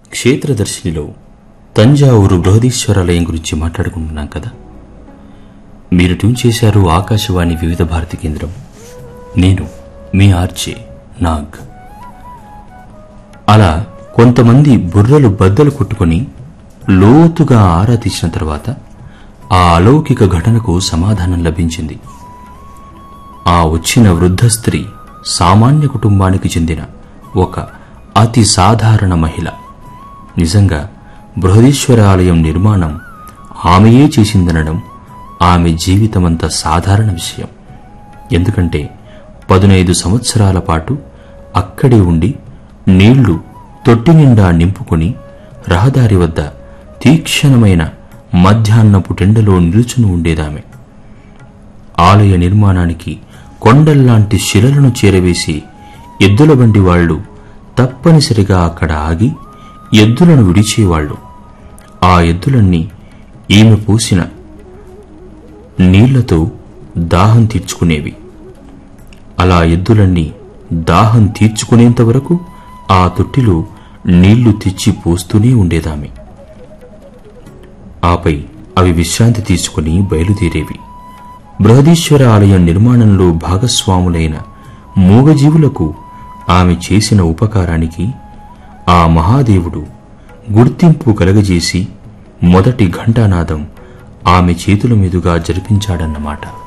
క్షేత్రదర్శినిలో తంజావూరు బృహదీశ్వరాలయం గురించి మాట్లాడుకుంటున్నాం కదా మీరు ట్యూన్ చేశారు ఆకాశవాణి వివిధ భారతి కేంద్రం నేను మీ ఆర్చే నాగ్ అలా కొంతమంది బుర్రలు బద్దలు కొట్టుకొని లోతుగా ఆరా తీసిన తర్వాత ఆ అలౌకిక ఘటనకు సమాధానం లభించింది ఆ వచ్చిన వృద్ధ స్త్రీ సామాన్య కుటుంబానికి చెందిన ఒక అతి సాధారణ మహిళ నిజంగా బృహదీశ్వర ఆలయం నిర్మాణం ఆమెయే చేసిందనడం ఆమె జీవితమంత సాధారణ విషయం ఎందుకంటే పదునైదు సంవత్సరాల పాటు అక్కడే ఉండి నీళ్లు తొట్టి నిండా నింపుకొని రహదారి వద్ద తీక్షణమైన మధ్యాహ్నపు టెండలో నిలుచుని ఉండేదామె ఆలయ నిర్మాణానికి కొండల్లాంటి శిలలను చేరవేసి ఎద్దుల బండి వాళ్లు తప్పనిసరిగా అక్కడ ఆగి ఎద్దులను విడిచేవాళ్లు ఆ ఎద్దులన్నీ ఈమె పూసిన నీళ్లతో దాహం తీర్చుకునేవి అలా ఎద్దులన్నీ దాహం తీర్చుకునేంత వరకు ఆ తొట్టిలో నీళ్లు తెచ్చి పోస్తూనే ఉండేదామె ఆపై అవి విశ్రాంతి తీసుకుని బయలుదేరేవి బృహదీశ్వర ఆలయం నిర్మాణంలో భాగస్వాములైన మూగజీవులకు ఆమె చేసిన ఉపకారానికి ఆ మహాదేవుడు గుర్తింపు కలగజేసి మొదటి ఘంటానాదం ఆమె చేతుల మీదుగా జరిపించాడన్నమాట